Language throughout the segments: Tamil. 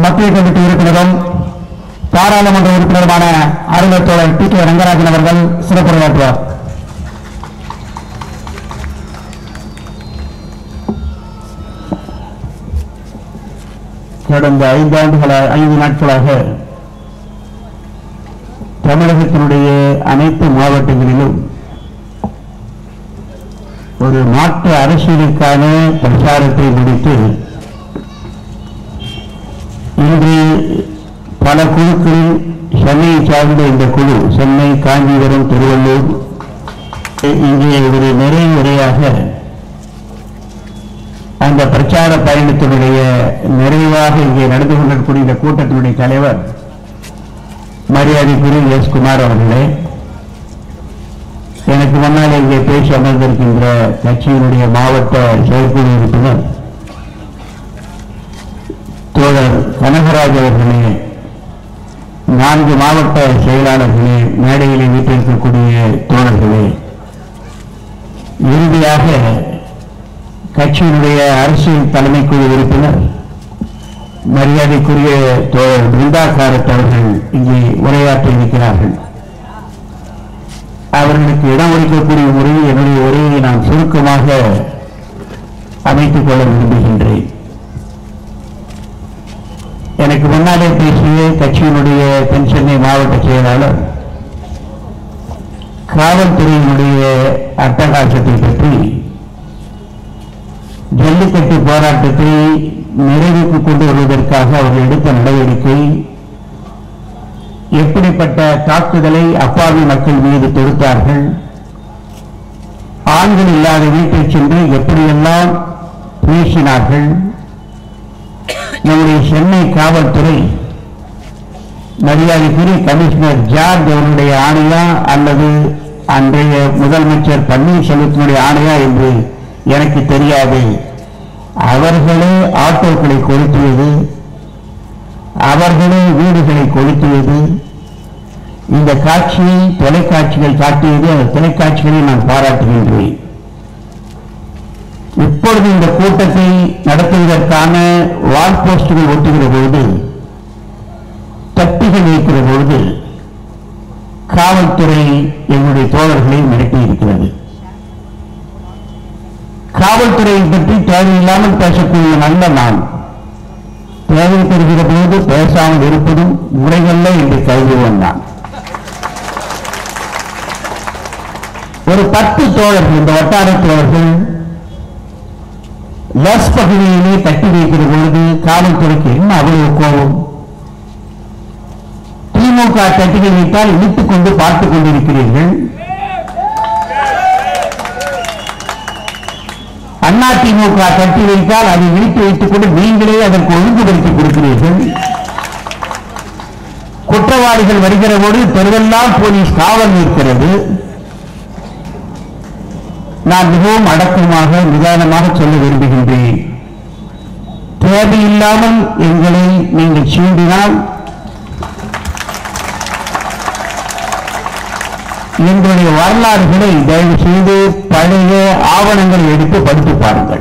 மத்திய கமிட்டி உறுப்பினரும் பாராளுமன்ற உறுப்பினருமான அருமைத் தோழர் டி கே ரங்கராஜன் அவர்கள் சிறப்புரையாற்றுவார் கடந்த ஐந்தாண்டுகளாக ஐந்து நாட்களாக தமிழகத்தினுடைய அனைத்து மாவட்டங்களிலும் ஒரு மாற்று அரசியலுக்கான பிரச்சாரத்தை முடித்து இன்று பல குழுக்களில் சென்னையை சார்ந்த இந்த குழு சென்னை காஞ்சிபுரம் திருவள்ளூர் இங்கே ஒரு நிறைவு உரையாக அந்த பிரச்சார பயணத்தினுடைய நிறைவாக இங்கே நடந்து கொண்டிருக்கக்கூடிய இந்த கூட்டத்தினுடைய தலைவர் மரியாதைக்குரிய எஸ் குமார் அவர்களே எனக்கு முன்னால் இங்கே பேசி அமர்ந்திருக்கின்ற கட்சியினுடைய மாவட்ட செயற்குழு உறுப்பினர் தோழர் கனகராஜ் அவர்களே நான்கு மாவட்ட செயலாளர்களே மேடையிலே வீட்டிருக்கக்கூடிய தோழர்களே இறுதியாக கட்சியினுடைய அரசியல் தலைமைக்குழு உறுப்பினர் மரியாதைக்குரிய தோழர் பிருந்தா காரத் அவர்கள் இங்கே உரையாற்ற இருக்கிறார்கள் அவர்களுக்கு இடம் ஒதுக்கக்கூடிய முறையில் என்னுடைய உரையை நான் சுருக்கமாக அமைத்துக் கொள்ள விரும்புகின்றேன் எனக்கு முன்னாலே பேசிய கட்சியினுடைய தென் சென்னை மாவட்ட செயலாளர் காவல்துறையினுடைய அட்டகாசத்தை பற்றி ஜல்லிக்கட்டு போராட்டத்தை நிறைவுக்கு கொண்டு வருவதற்காக அவர்கள் எடுத்த நடவடிக்கை எப்படிப்பட்ட தாக்குதலை அப்பாவி மக்கள் மீது தொடுத்தார்கள் ஆண்கள் இல்லாத வீட்டில் சென்று எப்படியெல்லாம் பேசினார்கள் நம்முடைய சென்னை காவல்துறை மரியாதைக்குரிய கமிஷனர் ஜார்ஜ் அவருடைய ஆணையா அல்லது அன்றைய முதலமைச்சர் பன்னீர்செல்வத்தினுடைய ஆணையா என்று எனக்கு தெரியாது அவர்களே ஆட்டோக்களை கொளுத்துவது அவர்களே வீடுகளை கொளுத்துவது இந்த காட்சியை தொலைக்காட்சிகள் காட்டியது அந்த தொலைக்காட்சிகளை நான் பாராட்டுகின்றேன் இப்பொழுது இந்த கூட்டத்தை நடத்துவதற்கான வால் போஸ்டுகள் ஒட்டுகிற பொழுது தட்டிகள் வைக்கிற பொழுது காவல்துறை எங்களுடைய தோழர்களை மிரட்டி இருக்கிறது காவல்துறையை பற்றி தேவையில்லாமல் பேசக்கூடிய நல்ல நான் தேவை பெறுகிற போது பேசாமல் இருப்பதும் முறைகள்ல என்று கருதுவன் நான் ஒரு பத்து தோழர்கள் இந்த வட்டார தோழர்கள் லஸ் பகுதியிலே தட்டி வைக்கிற பொழுது காவல்துறைக்கு என்ன அவ்வளவு கோபம் திமுக தட்டிகள் வைத்தால் இழுத்துக் கொண்டு பார்த்துக் கொண்டிருக்கிறீர்கள் அண்ணா திமுக தட்டி வைத்தால் அதை இழுத்து வைத்துக் கொண்டு நீங்களே அதற்கு ஒழுங்குபடுத்தி கொடுக்கிறீர்கள் குற்றவாளிகள் வருகிற போது தெருவெல்லாம் போலீஸ் காவல் நிற்கிறது நான் மிகவும் அடக்கமாக நிதானமாக சொல்ல விரும்புகின்றேன் தேவையில்லாமல் எங்களை நீங்கள் சீண்டினால் எங்களுடைய வரலாறுகளை தயவு செய்து பழைய ஆவணங்களை எடுத்து படித்து பாருங்கள்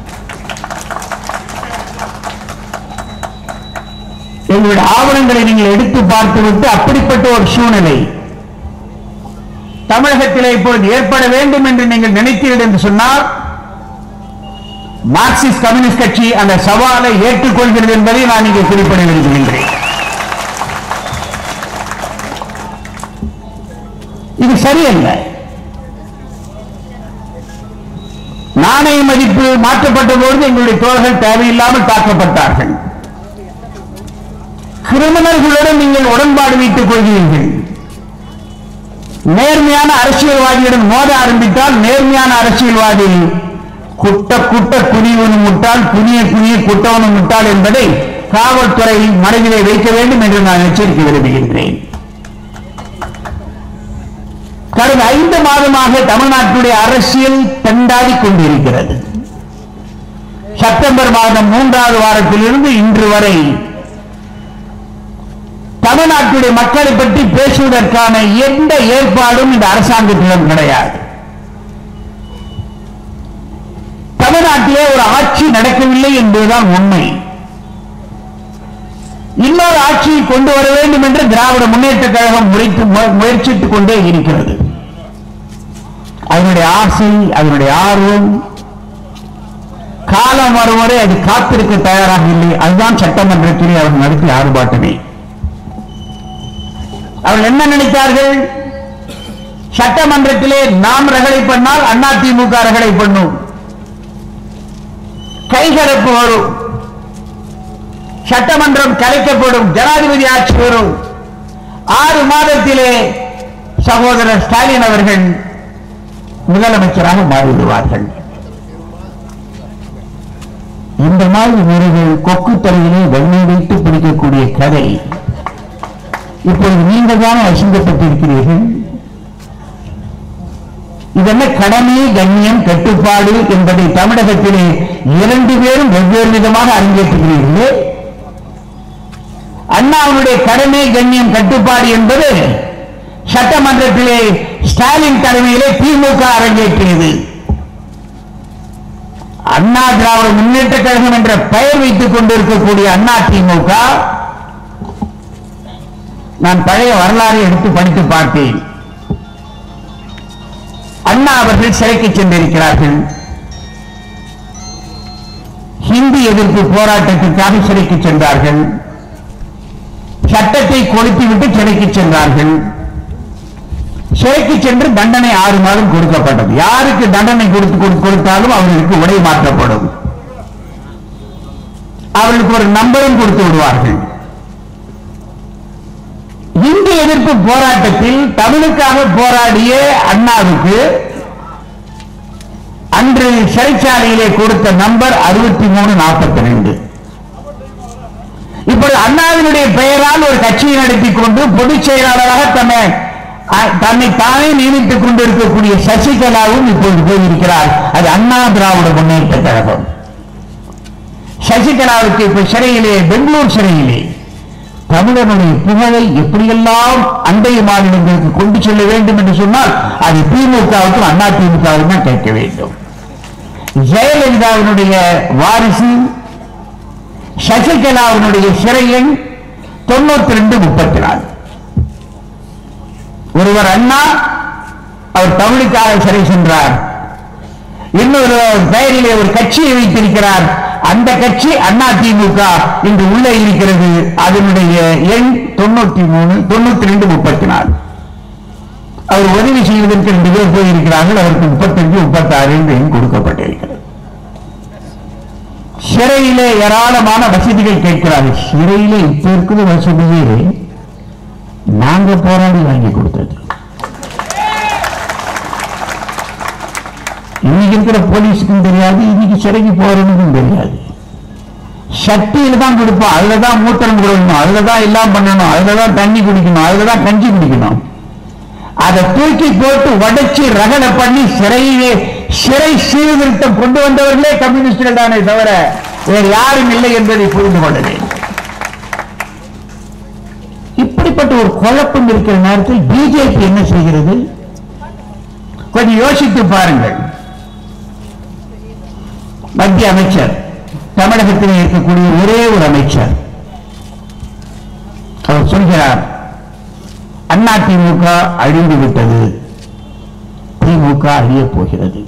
எங்களுடைய ஆவணங்களை நீங்கள் எடுத்து பார்த்துவிட்டு அப்படிப்பட்ட ஒரு சூழ்நிலை தமிழகத்திலே இப்பொழுது ஏற்பட வேண்டும் என்று நீங்கள் நினைத்தீர்கள் என்று சொன்னால் மார்க்சிஸ்ட் கம்யூனிஸ்ட் கட்சி அந்த சவாலை ஏற்றுக்கொள்கிறது என்பதை நான் இங்கே குறிப்பிட விரும்புகின்றேன் இது சரியல்ல நாணய மதிப்பு மாற்றப்பட்ட பொழுது எங்களுடைய தோழர்கள் தேவையில்லாமல் தாக்கப்பட்டார்கள் கிரிமினல்களுடன் நீங்கள் உடன்பாடு வைத்துக் கொள்கிறீர்கள் நேர்மையான அரசியல்வாதியுடன் மோத ஆரம்பித்தால் நேர்மையான அரசியல்வாதி குட்ட குட்ட குனிவனும் முட்டாள் குனிய குனிய குட்டவனும் முட்டாள் என்பதை காவல்துறை மனதிலே வைக்க வேண்டும் என்று நான் எச்சரிக்கை விரும்புகின்றேன் கடந்த ஐந்து மாதமாக தமிழ்நாட்டுடைய அரசியல் தண்டாடி கொண்டிருக்கிறது செப்டம்பர் மாதம் மூன்றாவது வாரத்திலிருந்து இன்று வரை தமிழ்நாட்டுடைய மக்களை பற்றி பேசுவதற்கான எந்த ஏற்பாடும் இந்த அரசாங்கத்திடம் கிடையாது தமிழ்நாட்டிலே ஒரு ஆட்சி நடக்கவில்லை என்பதுதான் உண்மை கொண்டு வர வேண்டும் என்று திராவிட முன்னேற்ற கழகம் முறைத்து மு- முயற்சித்துக் கொண்டே இருக்கிறது அதனுடைய ஆசை அதனுடைய ஆர்வம் காலம் வரும் வரை அது காத்திருக்க தயாராக இல்லை அதுதான் சட்டமன்றத்திலே அவர்கள் நடத்திய ஆர்ப்பாட்டமே அவர்கள் என்ன நினைத்தார்கள் சட்டமன்றத்திலே நாம் ரகளை பண்ணால் அண்ணா திமுக ரகளை பண்ணும் கைகலப்பு வரும் சட்டமன்றம் கலைக்கப்படும் ஜனாதிபதி ஆட்சி வரும் ஆறு மாதத்திலே சகோதரர் ஸ்டாலின் அவர்கள் முதலமைச்சராக மாறிவிடுவார்கள் இந்த மாதிரி வீரர்கள் கொக்கு தலையிலே வெண்ணெய் வைத்து பிடிக்கக்கூடிய கதை இப்பொழுது நீங்கள் தானே அசிங்கப்பட்டிருக்கிறீர்கள் இதென்ன கடமை கண்ணியம் கட்டுப்பாடு என்பதை தமிழகத்திலே இரண்டு பேரும் வெவ்வேறு விதமாக அரங்கேற்றுகிறீர்களே அண்ணாவுடைய கடமை கண்ணியம் கட்டுப்பாடு என்பது சட்டமன்றத்திலே ஸ்டாலின் தலைமையிலே திமுக அரங்கேற்றியது அண்ணா திராவிட முன்னேற்ற கழகம் என்ற பெயர் வைத்துக் கொண்டிருக்கக்கூடிய அண்ணா திமுக நான் பழைய வரலாறை எடுத்து படித்து பார்த்தேன் அண்ணா அவர்கள் சிறைக்கு சென்றிருக்கிறார்கள் ஹிந்தி எதிர்ப்பு போராட்டத்திற்காக சிறைக்கு சென்றார்கள் சட்டத்தை கொளுத்திவிட்டு சிறைக்கு சென்றார்கள் சிறைக்கு சென்று தண்டனை ஆறு மாதம் கொடுக்கப்பட்டது யாருக்கு தண்டனை கொடுத்து கொடு- கொடுத்தாலும் அவர்களுக்கு உடை மாற்றப்படும் அவர்களுக்கு ஒரு நம்பரும் கொடுத்து விடுவார்கள் இந்தி எதிர்ப்பு போராட்டத்தில் தமிழுக்காக போராடிய அண்ணாவுக்கு அன்று சிறைச்சாலையிலே கொடுத்த நம்பர் அறுபத்தி மூணு நாற்பத்தி ரெண்டு இப்பொழுது அண்ணாவினுடைய பெயரால் ஒரு கட்சியை நடத்திக் கொண்டு பொதுச் செயலாளராக தன்னை அ- தன்னை தானே நியமித்துக் கொண்டிருக்கக்கூடிய சசிகலாவும் இப்பொழுது போயிருக்கிறார் அது அண்ணா திராவிட முன்னேற்ற கழகம் சசிகலாவுக்கு இப்ப சிறையிலே பெங்களூர் சிறையிலே தமிழனுடைய புகழை எப்படியெல்லாம் அண்டை மாநிலங்களுக்கு கொண்டு செல்ல வேண்டும் என்று சொன்னால் அது திமுகவுக்கும் அண்ணா திமுகவுக்கும் தான் கேட்க வேண்டும் ஜெயலலிதாவினுடைய வாரிசு சசிகலாவினுடைய சிறை எண் தொண்ணூத்தி ரெண்டு முப்பத்தி நாலு ஒருவர் அண்ணா அவர் தமிழுக்காக சிறை சென்றார் இன்னொரு பெயரிலே ஒரு கட்சியை வைத்திருக்கிறார் அந்த கட்சி அண்ணா திமுக இன்று உள்ளே இருக்கிறது அதனுடைய எண் தொண்ணூத்தி மூணு தொண்ணூத்தி ரெண்டு முப்பத்தி நாலு அவர் உதவி செய்வதற்கு ரெண்டு பேர் போயிருக்கிறார்கள் அவருக்கு முப்பத்தஞ்சு முப்பத்தாறு என்று எண் கொடுக்கப்பட்டிருக்கிறது சிறையிலே ஏராளமான வசதிகள் கேட்கிறார்கள் சிறையிலே இப்ப இருக்கிற வசதியே நாங்க போராடி வாங்கி கொடுத்தது இன்னைக்கு இருக்கிற போலீஸுக்கும் தெரியாது இன்னைக்கு சிறைக்கு போறவனுக்கும் தெரியாது சக்தியில தான் கொடுப்போம் அதுல தான் மூத்திரம் கொடுக்கணும் அதுல தான் எல்லாம் பண்ணணும் அதுல தான் தண்ணி குடிக்கணும் அதுல தான் கஞ்சி குடிக்கணும் அதை தூக்கி போட்டு உடைச்சு ரகலை பண்ணி சிறையிலே சிறை சீர்திருத்தம் கொண்டு வந்தவர்களே கம்யூனிஸ்டுகள் தானே தவிர வேறு யாரும் இல்லை என்பதை புரிந்து கொள்ள வேண்டும் இப்படிப்பட்ட ஒரு குழப்பம் இருக்கிற நேரத்தில் பிஜேபி என்ன செய்கிறது கொஞ்சம் யோசித்து பாருங்கள் மத்திய அமைச்சர் தமிழகத்தில் இருக்கக்கூடிய ஒரே ஒரு அமைச்சர் அவர் சொல்கிறார் அண்ணா திமுக அழிந்து விட்டது திமுக அழியப் போகிறது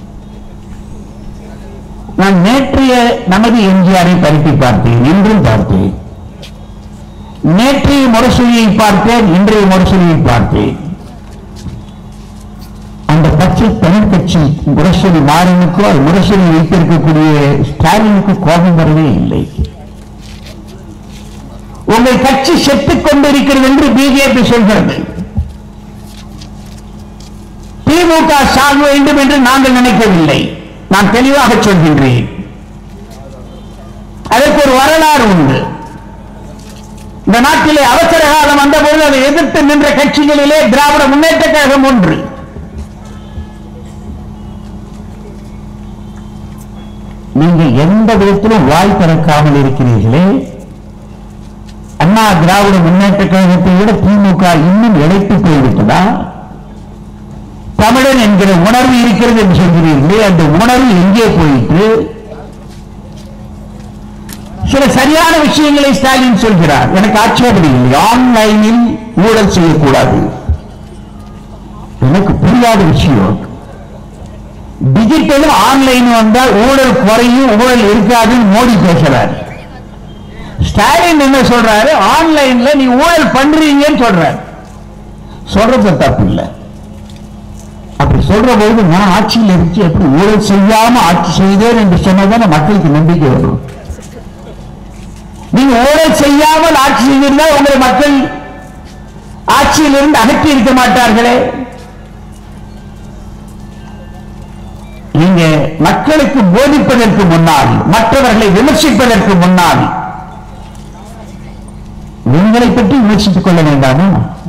நான் நேற்றைய நமது எம்ஜிஆரை பரப்பி பார்த்தேன் இன்றும் பார்த்தேன் நேற்றைய முரசொலியை பார்த்தேன் இன்றைய முரசொலியை பார்த்தேன் அந்த பச்சை தமிழ் கட்சி முரசொலி மாறனுக்கோ அது முரசொலி வைத்திருக்கக்கூடிய ஸ்டாலினுக்கு கோபம் வரவே இல்லை உங்கள் கட்சி செத்துக் கொண்டிருக்கிறது என்று பிஜேபி சொல்கிறது திமுக சாக வேண்டும் என்று நாங்கள் நினைக்கவில்லை நான் தெளிவாக சொல்கின்றேன் அதற்கு ஒரு வரலாறு உண்டு இந்த நாட்டிலே அவசர காலம் வந்தபோது அதை எதிர்த்து நின்ற கட்சிகளிலே திராவிட முன்னேற்ற கழகம் ஒன்று நீங்கள் எந்த விதத்திலும் வாய் திறக்காமல் இருக்கிறீர்களே அண்ணா திராவிட முன்னேற்ற கழகத்தை விட திமுக இன்னும் இழைத்து போய்விட்டதா தமிழன் என்கிற உணர்வு இருக்கிறது என்று சொல்கிறீர்களே அந்த உணர்வு எங்கே போயிற்று சில சரியான விஷயங்களை ஸ்டாலின் சொல்கிறார் எனக்கு ஆட்சேபனை இல்லை ஆன்லைனில் ஊழல் செய்யக்கூடாது எனக்கு புரியாத விஷயம் டிஜிட்டலும் ஆன்லைன் வந்தால் ஊழல் குறையும் ஊழல் இருக்காதுன்னு மோடி பேசுறாரு ஸ்டாலின் என்ன சொல்றாரு ஆன்லைன்ல நீ ஊழல் பண்றீங்கன்னு சொல்றாரு சொல்றது தப்பு இல்லை அப்படி சொல்ற போது நான் ஆட்சியில் இருந்து எப்படி ஊழல் செய்யாம ஆட்சி செய்தேன் என்று சொன்னதான மக்களுக்கு நம்பிக்கை வரும் நீங்க ஊழல் செய்யாமல் ஆட்சி செய்திருந்தால் உங்களை மக்கள் ஆட்சியிலிருந்து அகற்றி இருக்க மாட்டார்களே நீங்க மக்களுக்கு போதிப்பதற்கு முன்னால் மற்றவர்களை விமர்சிப்பதற்கு முன்னால் உங்களை பற்றி விமர்சித்துக் கொள்ள வேண்டாமா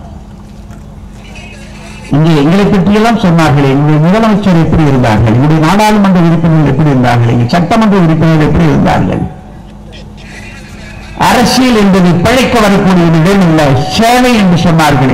இங்கே எங்களை பற்றியெல்லாம் சொன்னார்களே எங்களுடைய முதலமைச்சர் எப்படி இருந்தார்கள் எங்களுடைய நாடாளுமன்ற உறுப்பினர்கள் எப்படி இருந்தார்கள் எங்கள் சட்டமன்ற உறுப்பினர்கள் எப்படி இருந்தார்கள் அரசியல் என்பது பிழைக்க வரக்கூடிய ஒரு இடம் இல்லை சேவை என்று சொன்னார்களே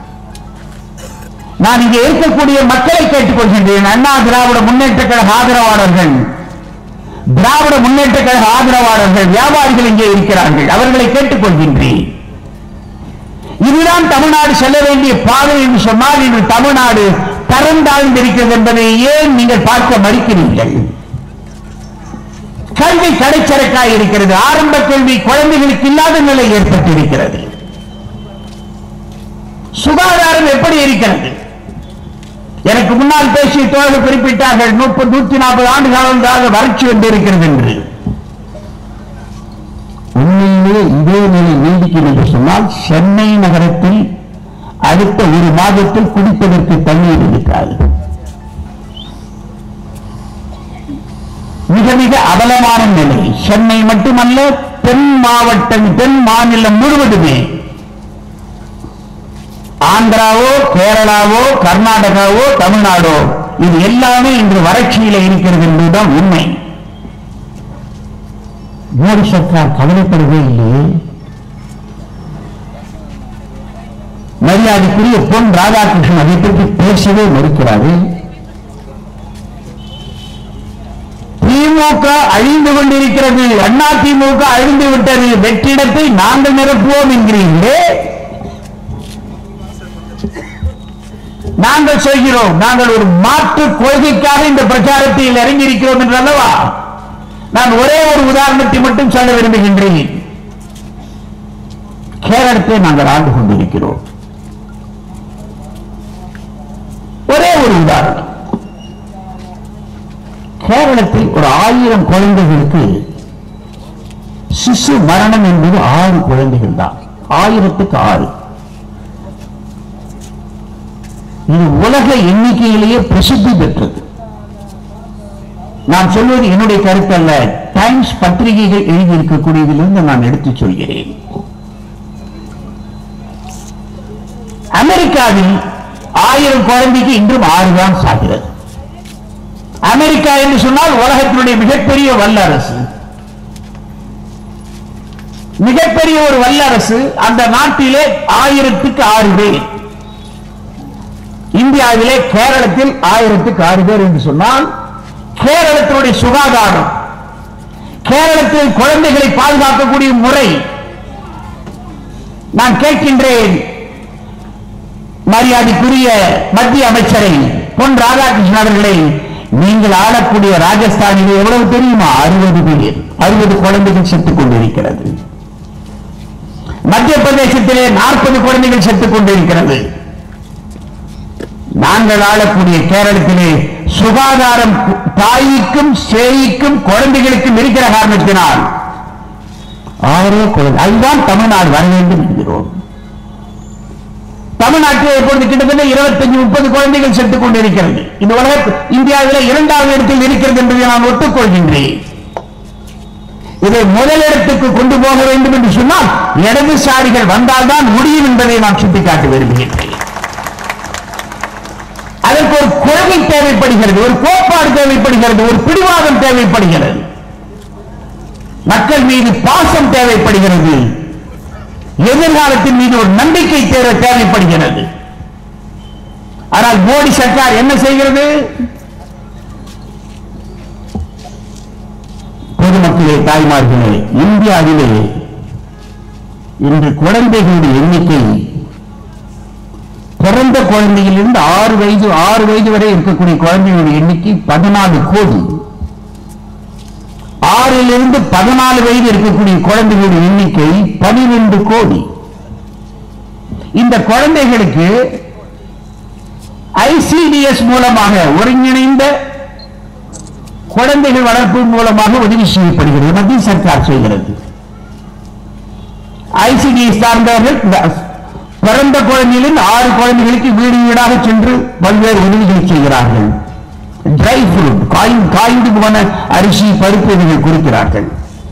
நான் இங்கே இருக்கக்கூடிய மக்களை கேட்டுக்கொள்கின்றேன் அண்ணா திராவிட முன்னேற்ற கழக ஆதரவாளர்கள் திராவிட முன்னேற்ற கழக ஆதரவாளர்கள் வியாபாரிகள் இங்கே இருக்கிறார்கள் அவர்களை கேட்டுக்கொள்கின்றேன் இதுதான் தமிழ்நாடு செல்ல வேண்டிய பாதை என்று சொன்னால் இன்று தமிழ்நாடு தரம் தாழ்ந்திருக்கிறது என்பதை ஏன் நீங்கள் பார்க்க மறுக்கிறீர்கள் கல்வி கடைச்சரக்காய் இருக்கிறது ஆரம்ப கல்வி குழந்தைகளுக்கு இல்லாத நிலை ஏற்பட்டிருக்கிறது சுகாதாரம் எப்படி இருக்கிறது எனக்கு முன்னால் பேசிய தோழர்கள் குறிப்பிட்டார்கள் முப்பது நூத்தி நாற்பது ஆண்டு காலங்களாக வறட்சி வந்திருக்கிறது என்று உண்மையிலே இதே நிலை நீடிக்கும் என்று சொன்னால் சென்னை நகரத்தில் அடுத்த ஒரு மாதத்தில் குடிப்பதற்கு தண்ணீர் இருக்காது மிக மிக அவலமான நிலை சென்னை மட்டுமல்ல தென் மாவட்டம் தென் மாநிலம் முழுவதுமே ஆந்திராவோ கேரளாவோ கர்நாடகாவோ தமிழ்நாடோ இது எல்லாமே இன்று வறட்சியில இருக்கிறது என்பதுதான் உண்மை மோடி சர்க்கார் கவலைப்படவே இல்லையே மரியாதைக்குரிய பொன் ராதாகிருஷ்ணன் அதை பற்றி பேசவே மறுக்கிறாரு திமுக அழிந்து கொண்டிருக்கிறது அண்ணா திமுக அழிந்து விட்டது வெற்றிடத்தை நாங்கள் நிரப்புவோம் என்கிறீர்களே நாங்கள் சொல்கிறோம் நாங்கள் ஒரு மாற்று கொள்கைக்காக இந்த பிரச்சாரத்தில் இறங்கி இருக்கிறோம் என்று அல்லவா நான் ஒரே ஒரு உதாரணத்தை மட்டும் சொல்ல விரும்புகின்றேன் கேரளத்தை நாங்கள் ஆண்டு கொண்டிருக்கிறோம் ஒரே ஒரு உதாரணம் கேரளத்தில் ஒரு ஆயிரம் குழந்தைகளுக்கு சிசு மரணம் என்பது ஆறு குழந்தைகள் தான் ஆயிரத்துக்கு ஆறு இது உலக எண்ணிக்கையிலேயே பிரசித்தி பெற்றது நான் சொல்வது என்னுடைய கருத்து அல்ல டைம்ஸ் பத்திரிகைகள் எழுதியிருக்கக்கூடியதிலிருந்து நான் எடுத்துச் சொல்கிறேன் அமெரிக்காவில் ஆயிரம் குழந்தைக்கு இன்றும் ஆறுதான் சாகிறது அமெரிக்கா என்று சொன்னால் உலகத்தினுடைய மிகப்பெரிய வல்லரசு மிகப்பெரிய ஒரு வல்லரசு அந்த நாட்டிலே ஆயிரத்துக்கு ஆறு பேர் இந்தியாவிலே கேரளத்தில் ஆயிரத்துக்கு ஆறு பேர் என்று சொன்னால் கேரளத்தினுடைய சுகாதாரம் கேரளத்தில் குழந்தைகளை பாதுகாக்கக்கூடிய முறை நான் கேட்கின்றேன் மரியாதைக்குரிய மத்திய அமைச்சரை பொன் ராதாகிருஷ்ணன் அவர்களை நீங்கள் ஆளக்கூடிய ராஜஸ்தானில் எவ்வளவு தெரியுமா அறுபது பேர் அறுபது குழந்தைகள் செத்துக் கொண்டிருக்கிறது மத்திய பிரதேசத்திலே நாற்பது குழந்தைகள் செத்துக் கொண்டிருக்கிறது நாங்கள் ஆளக்கூடிய கேரளத்திலே சுகாதாரம் தாய்க்கும் சேய்க்கும் குழந்தைகளுக்கும் இருக்கிற காரணத்தினால் ஆறே குழந்தை அதுதான் தமிழ்நாடு வர வேண்டும் என்கிறோம் தமிழ்நாட்டில் இப்பொழுது கிட்டத்தட்ட இருபத்தஞ்சு முப்பது குழந்தைகள் செத்துக் கொண்டிருக்கிறது இந்த உலக இந்தியாவில் இரண்டாவது இடத்தில் இருக்கிறது என்பதை நான் ஒத்துக்கொள்கின்றேன் இதை முதலிடத்துக்கு கொண்டு போக வேண்டும் என்று சொன்னால் இடதுசாரிகள் வந்தால்தான் முடியும் என்பதை நான் சுட்டிக்காட்ட விரும்புகின்றேன் அதற்கு ஒரு கொள்கை தேவைப்படுகிறது ஒரு கோட்பாடு தேவைப்படுகிறது ஒரு பிடிவாதம் தேவைப்படுகிறது மக்கள் மீது பாசம் தேவைப்படுகிறது எதிர்காலத்தின் மீது ஒரு நம்பிக்கை தேவை தேவைப்படுகிறது ஆனால் மோடி சர்க்கார் என்ன செய்கிறது பொது பெருமக்களே தாய்மார்களே இந்தியாவிலே இன்று குழந்தைகளுடைய எண்ணிக்கை பிறந்த குழந்தையிலிருந்து ஆறு வயது ஆறு வயது வரை இருக்கக்கூடிய குழந்தைகளுடைய எண்ணிக்கை பதினாலு கோடி ஆறிலிருந்து பதினாலு வயது இருக்கக்கூடிய குழந்தைகளுடைய எண்ணிக்கை பனிரெண்டு கோடி இந்த குழந்தைகளுக்கு ஐசிடிஎஸ் மூலமாக ஒருங்கிணைந்த குழந்தைகள் வளர்ப்பு மூலமாக உதவி செய்யப்படுகிறது மத்திய சர்க்கார் செய்கிறது ஐசிடிஎஸ் சார்ந்தவர்கள் இந்த பிறந்த குழந்தைகளில் ஆறு குழந்தைகளுக்கு வீடு வீடாக சென்று பல்வேறு உதவிகளை செய்கிறார்கள் ட்ரை ஃப்ரூட் காய் காய்ந்து போன அரிசி பருப்பு இவர்கள் கொடுக்கிறார்கள்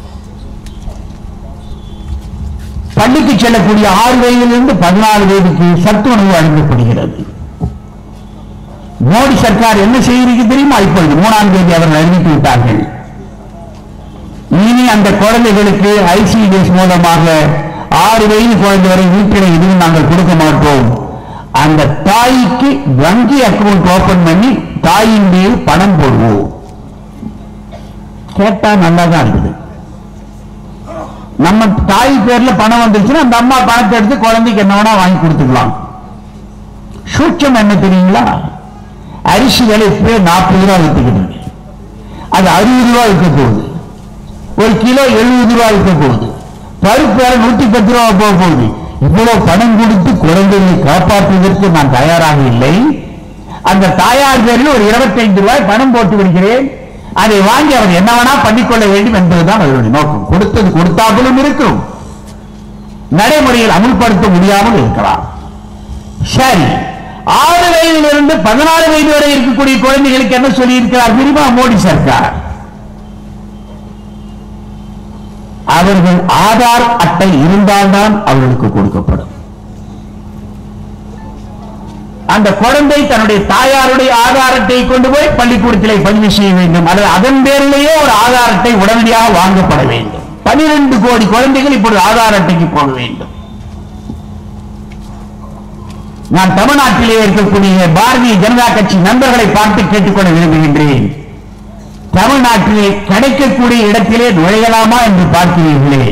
பள்ளிக்கு செல்லக்கூடிய ஆறு வயதிலிருந்து பதினாறு வயதுக்கு சத்து உணவு வழங்கப்படுகிறது மோடி சர்க்கார் என்ன செய்கிறது தெரியுமா இப்பொழுது மூணாம் தேதி அவர்கள் அறிவித்து விட்டார்கள் இனி அந்த குழந்தைகளுக்கு ஐசிடிஎஸ் மூலமாக ஆறு வயது குழந்தை வரை வீட்டில் எதுவும் நாங்கள் கொடுக்க மாட்டோம் அந்த தாய்க்கு வங்கி அக்கவுண்ட் ஓபன் பண்ணி தாயின் மீது பணம் போடுவோம் கேட்டா நல்லா தான் இருக்குது நம்ம தாய் பேர்ல பணம் வந்துருச்சுன்னா அந்த அம்மா பணத்தை எடுத்து குழந்தைக்கு என்ன வேணா வாங்கி கொடுத்துக்கலாம் சூட்சம் என்ன தெரியுங்களா அரிசி விலை இப்பவே நாற்பது ரூபா வித்துக்கிட்டு இருக்கு அது அறுபது ரூபா இருக்க போகுது ஒரு கிலோ எழுபது ரூபா இருக்க போகுது பருப்பு வேலை நூத்தி பத்து ரூபா போக போகுது இவ்வளவு பணம் கொடுத்து குழந்தைகளை காப்பாற்றுவதற்கு நான் தயாராக இல்லை அந்த தாயார் பேரில் ஒரு 25 ரூபாய் பணம் போட்டு விடுகிறேன் அதை வாங்கி அவர் என்ன வேணா பண்ணிக்கொள்ள வேண்டும் என்பதுதான் அவருடைய நோக்கம் கொடுத்தது கொடுத்தாலும் இருக்கும் நடைமுறையில் அமுல்படுத்த முடியாமல் இருக்கலாம் சரி ஆறு வயதிலிருந்து பதினாறு வயது வரை இருக்கக்கூடிய குழந்தைகளுக்கு என்ன சொல்லி இருக்கிறார் தெரியுமா மோடி சர்க்கார் அவர்கள் ஆதார் அட்டை இருந்தால்தான் அவர்களுக்கு கொடுக்கப்படும் அந்த குழந்தை தன்னுடைய தாயாருடைய ஆதார் அட்டையை கொண்டு போய் பள்ளிக்கூடத்திலே பதிவு செய்ய வேண்டும் அல்லது அதன் பேரிலேயே ஒரு ஆதார் அட்டை உடனடியாக வாங்கப்பட வேண்டும் பனிரெண்டு கோடி குழந்தைகள் இப்பொழுது ஆதார் அட்டைக்கு போக வேண்டும் நான் தமிழ்நாட்டிலே இருக்கக்கூடிய பாரதிய ஜனதா கட்சி நண்பர்களை பார்த்து கேட்டுக்கொள்ள விரும்புகின்றேன் தமிழ்நாட்டிலே கிடைக்கக்கூடிய இடத்திலே நுழையலாமா என்று பார்க்கிறீர்களே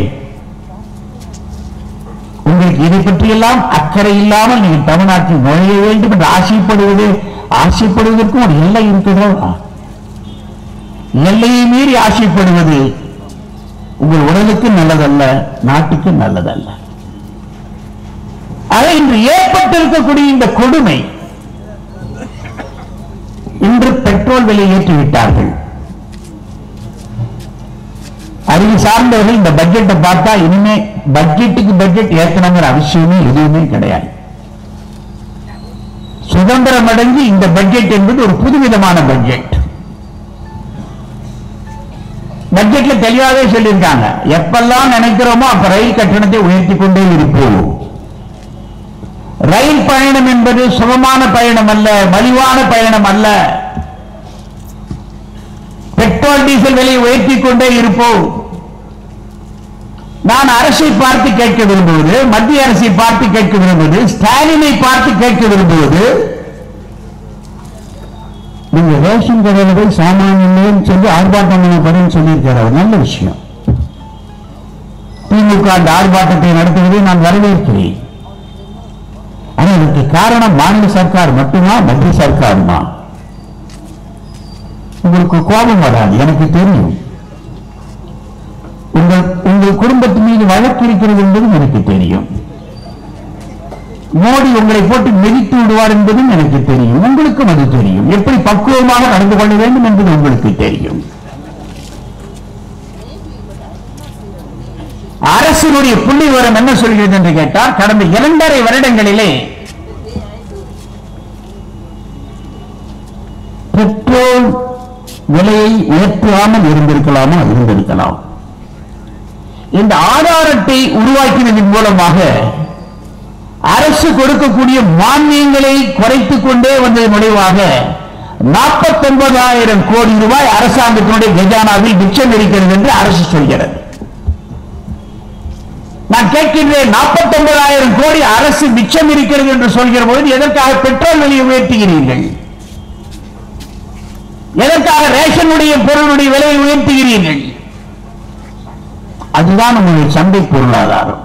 உங்களுக்கு இதை பற்றியெல்லாம் அக்கறை இல்லாமல் நீங்கள் தமிழ்நாட்டில் நுழைய வேண்டும் என்று ஆசைப்படுவது ஆசைப்படுவதற்கும் ஒரு எல்லை இருக்கிறதா எல்லையை மீறி ஆசைப்படுவது உங்கள் உடலுக்கு நல்லதல்ல நாட்டுக்கு நல்லதல்ல ஆக இன்று ஏற்பட்டிருக்கக்கூடிய இந்த கொடுமை இன்று பெட்ரோல் விலை ஏற்றிவிட்டார்கள் அறிவு சார்ந்தவர்கள் இந்த பட்ஜெட்டை பார்த்தா இனிமே பட்ஜெட்டுக்கு பட்ஜெட் ஏற்றணுங்கிற அவசியமே எதுவுமே கிடையாது சுதந்திரம் அடைஞ்சு இந்த பட்ஜெட் என்பது ஒரு புதுவிதமான பட்ஜெட் பட்ஜெட்ல தெளிவாகவே சொல்லியிருக்காங்க எப்பெல்லாம் நினைக்கிறோமோ அப்ப ரயில் கட்டணத்தை உயர்த்தி கொண்டே இருப்போம் ரயில் பயணம் என்பது சுகமான பயணம் அல்ல மலிவான பயணம் அல்ல பெட்ரோல் டீசல் விலையை உயர்த்தி கொண்டே இருப்போம் நான் அரசை பார்த்து கேட்க விரும்புவது மத்திய அரசை பார்த்து கேட்க விரும்புவது ஸ்டாலினை பார்த்து கேட்க விரும்புவது நீங்க ரேஷன் கடையில போய் சாமானியம் சொல்லி ஆர்ப்பாட்டம் பண்ணப்படுன்னு சொல்லியிருக்காரு அவர் நல்ல விஷயம் திமுக அந்த ஆர்ப்பாட்டத்தை நடத்துவதை நான் வரவேற்கிறேன் ஆனா இதற்கு காரணம் மாநில சர்க்கார் மட்டுமா மத்திய சர்க்காருமா உங்களுக்கு கோபம் வராது எனக்கு தெரியும் உங்கள் உங்கள் குடும்பத்து மீது வழக்கு இருக்கிறது என்பதும் எனக்கு தெரியும் மோடி உங்களை போட்டு மிதித்து விடுவார் என்பதும் எனக்கு தெரியும் உங்களுக்கும் அது தெரியும் எப்படி பக்குவமாக நடந்து கொள்ள வேண்டும் என்பது உங்களுக்கு தெரியும் அரசினுடைய புள்ளி விவரம் என்ன சொல்கிறது என்று கேட்டால் கடந்த இரண்டரை வருடங்களிலே பெட்ரோல் விலையை உயர்த்தாமல் இருந்திருக்கலாமா இருந்திருக்கலாம் இந்த ஆதார் அட்டை உருவாக்கினதன் மூலமாக அரசு கொடுக்கக்கூடிய மானியங்களை குறைத்துக் கொண்டே வந்ததன் விளைவாக நாற்பத்தொன்பதாயிரம் கோடி ரூபாய் அரசாங்கத்தினுடைய கஜானாவில் மிச்சம் இருக்கிறது என்று அரசு சொல்கிறது நான் கேட்கின்றேன் நாற்பத்தொன்பதாயிரம் கோடி அரசு மிச்சம் இருக்கிறது என்று சொல்கிற போது எதற்காக பெட்ரோல் விலையை உயர்த்துகிறீர்கள் எதற்காக ரேஷனுடைய பொருளுடைய விலையை உயர்த்துகிறீர்கள் அதுதான் உங்களுடைய சந்தை பொருளாதாரம்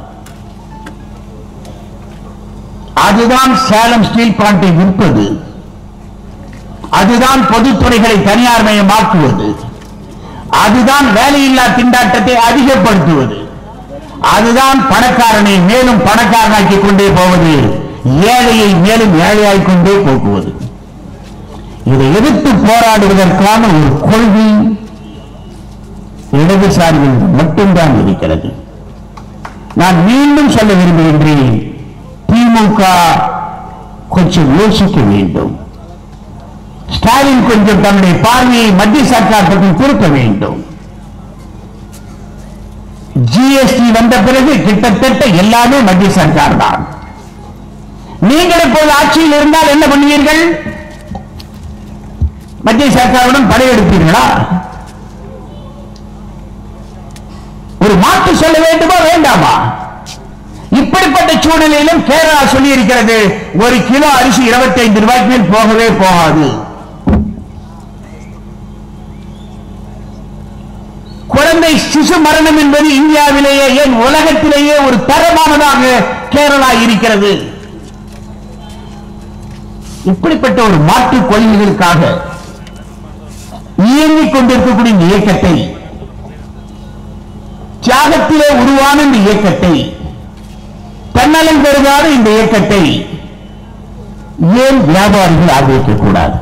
அதுதான் சேலம் ஸ்டீல் பிளான்ட்டை விற்பது அதுதான் பொதுத்துறைகளை தனியார்மயமாக்குவது அதுதான் வேலையில்லா திண்டாட்டத்தை அதிகப்படுத்துவது அதுதான் பணக்காரனை மேலும் பணக்காரனாக்கி கொண்டே போவது ஏழையை மேலும் ஏழையாக்கிக் கொண்டே போக்குவது இதை எதிர்த்து போராடுவதற்கான ஒரு கொள்கை இடதுசாரிகள் மட்டும்தான் இருக்கிறது நான் மீண்டும் சொல்ல விரும்புகின்றேன் திமுக கொஞ்சம் யோசிக்க வேண்டும் ஸ்டாலின் கொஞ்சம் தன்னுடைய பார்வையை மத்திய சர்க்கார் பக்கம் திருப்ப வேண்டும் ஜிஎஸ்டி வந்த பிறகு கிட்டத்தட்ட எல்லாமே மத்திய சர்க்கார் தான் நீங்கள் இப்போது ஆட்சியில் இருந்தால் என்ன பண்ணுவீர்கள் மத்திய சர்க்காருடன் படையெடுப்பீர்களா ஒரு மாற்று சொல்ல வேண்டுமா வேண்டாமா இப்படிப்பட்ட சூழ்நிலையிலும் கேரளா சொல்லி இருக்கிறது ஒரு கிலோ அரிசி 25 ரூபாய்க்கு மேல் போகவே போகாது குழந்தை சிசு மரணம் என்பது இந்தியாவிலேயே ஏன் உலகத்திலேயே ஒரு தரமானதாக கேரளா இருக்கிறது இப்படிப்பட்ட ஒரு மாற்றுக் கொள்கைகளுக்காக இயங்கிக் கொண்டிருக்கக்கூடிய இந்த இயக்கத்தை தியாகத்திலே உருவான இந்த இயக்கத்தை தன்னலம் கருதாத இந்த இயக்கத்தை ஏன் வியாபாரிகள் ஆதரிக்க கூடாது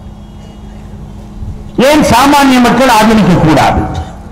ஏன் சாமானிய மக்கள் ஆதரிக்க கூடாது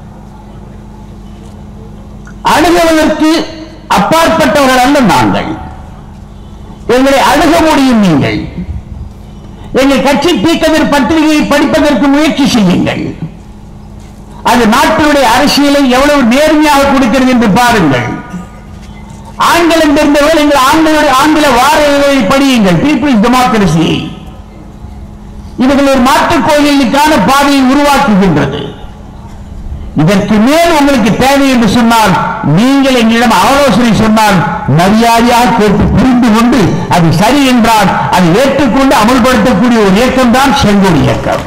அணுகுவதற்கு அப்பாற்பட்டவர்கள் அல்ல நாங்கள் எங்களை அணுக முடியும் நீங்கள் எங்கள் கட்சி தீக்கதிர் பத்திரிகையை படிப்பதற்கு முயற்சி செய்யுங்கள் அது நாட்டினுடைய அரசியலை எவ்வளவு நேர்மையாக கொடுக்கிறது என்று பாருங்கள் ஆங்கிலம் தெரிந்தவர்கள் எங்கள் ஆங்கில ஆங்கில வார இதழை படியுங்கள் பீப்புள்ஸ் டெமோக்ரசி இவர்கள் ஒரு மாற்றுக் கொள்கைகளுக்கான பாதையை உருவாக்குகின்றது இதற்கு மேல் உங்களுக்கு தேவை என்று சொன்னால் நீங்கள் எங்களிடம் ஆலோசனை சொன்னால் மரியாதையாக கேட்டு புரிந்து கொண்டு அது சரி என்றால் அதை ஏற்றுக்கொண்டு அமல்படுத்தக்கூடிய ஒரு இயக்கம் தான் செங்கோடி இயக்கம்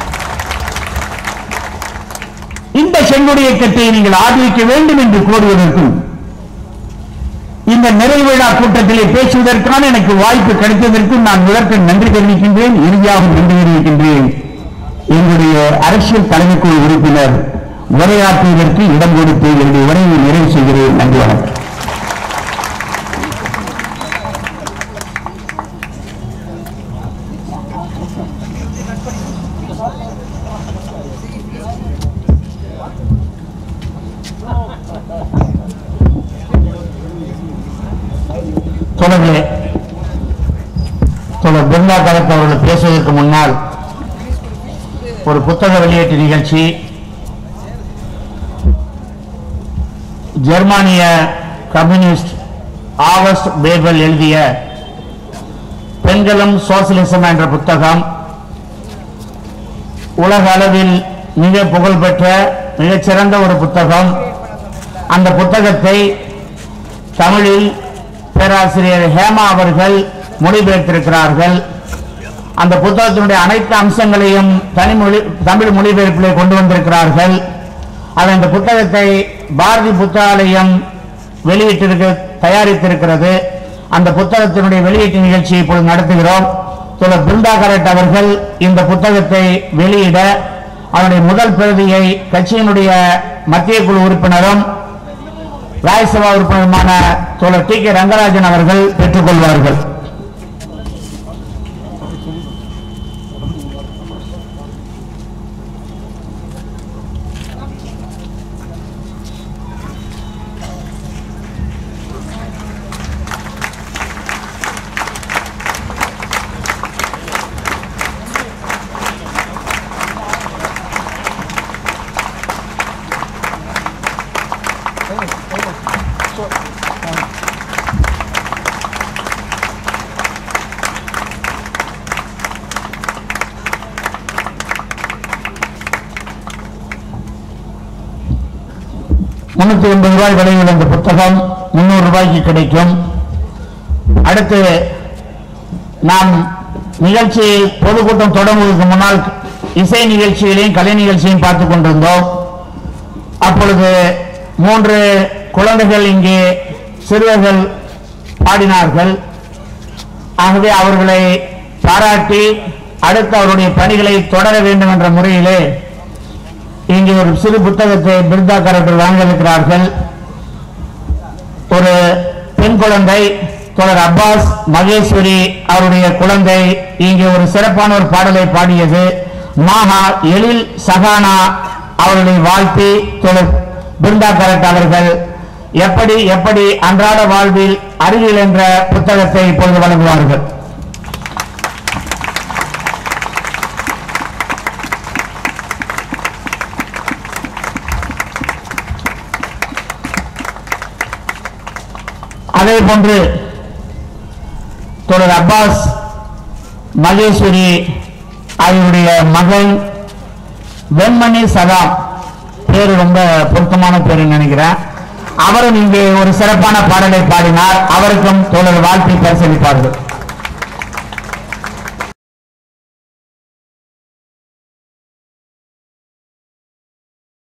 இந்த செங்கோடி இயக்கத்தை நீங்கள் ஆதரிக்க வேண்டும் என்று கோருவதற்கும் இந்த நிறைவு விழா கூட்டத்திலே பேசுவதற்கான எனக்கு வாய்ப்பு கிடைத்ததற்கும் நான் முதற்கண் நன்றி தெரிவிக்கின்றேன் இறுதியாக நன்றி தெரிவிக்கின்றேன் எங்களுடைய அரசியல் தலைமைக்குழு உறுப்பினர் உரையாற்றுவதற்கு இடம் கொடுத்து என்னுடைய உரையை நிறைவு செய்கிறேன் நன்றி வணக்கம் தொடர்களே தொடர் பிர்லா கலத் அவர்கள் பேசுவதற்கு முன்னால் ஒரு புத்தக வெளியீட்டு நிகழ்ச்சி ஜெர்மானிய கம்யூனிஸ்ட் ஆகஸ்ட் பேர்வல் எழுதிய பெண்களும் சோசலிசம் என்ற புத்தகம் உலக அளவில் மிக புகழ்பெற்ற மிகச்சிறந்த ஒரு புத்தகம் அந்த புத்தகத்தை தமிழில் பேராசிரியர் ஹேமா அவர்கள் மொழிபெயர்த்திருக்கிறார்கள் அந்த புத்தகத்தினுடைய அனைத்து அம்சங்களையும் தனி மொழி தமிழ் மொழிபெயர்ப்பிலே கொண்டு வந்திருக்கிறார்கள் அது அந்த புத்தகத்தை பாரதி புத்தகாலயம் வெளியிட்டிருக்க தயாரித்திருக்கிறது அந்த புத்தகத்தினுடைய வெளியீட்டு நிகழ்ச்சியை இப்பொழுது நடத்துகிறோம் தோழர் பிருந்தா கரட் அவர்கள் இந்த புத்தகத்தை வெளியிட அதனுடைய முதல் பிரதியை கட்சியினுடைய மத்திய குழு உறுப்பினரும் ராஜ்யசபா உறுப்பினருமான தோழர் டி கே ரங்கராஜன் அவர்கள் பெற்றுக்கொள்வார்கள் முன்னூத்தி எண்பது ரூபாய் விலையில் இந்த புத்தகம் முன்னூறு ரூபாய்க்கு கிடைக்கும் அடுத்து நாம் நிகழ்ச்சி பொதுக்கூட்டம் தொடங்குவதற்கு முன்னால் இசை நிகழ்ச்சிகளையும் கலை நிகழ்ச்சியையும் பார்த்துக் கொண்டிருந்தோம் அப்பொழுது மூன்று குழந்தைகள் இங்கே சிறுவர்கள் பாடினார்கள் ஆகவே அவர்களை பாராட்டி அடுத்து அவருடைய பணிகளை தொடர வேண்டும் என்ற முறையிலே இங்கே ஒரு சிறு புத்தகத்தை பிருந்தாக்காரர்கள் வழங்கியிருக்கிறார்கள் ஒரு பெண் குழந்தை தொடர் அப்பாஸ் மகேஸ்வரி அவருடைய குழந்தை இங்கே ஒரு சிறப்பான ஒரு பாடலை பாடியது மாஹா எழில் சகானா அவர்களை வாழ்த்தி தொடர் பிருந்தா கரட் அவர்கள் எப்படி எப்படி அன்றாட வாழ்வில் அறிவியல் என்ற புத்தகத்தை இப்பொழுது வழங்குவார்கள் அதே போன்று தொடர் அப்பாஸ் மகேஸ்வரி அவருடைய மகன் வெண்மணி சதாம் பேரு ரொம்ப பொருத்தமான பேரு நினைக்கிறேன் அவரும் இங்கே ஒரு சிறப்பான பாடலை பாடினார் அவருக்கும் தொடர் வாழ்த்தி பரிசீலிப்பார்கள்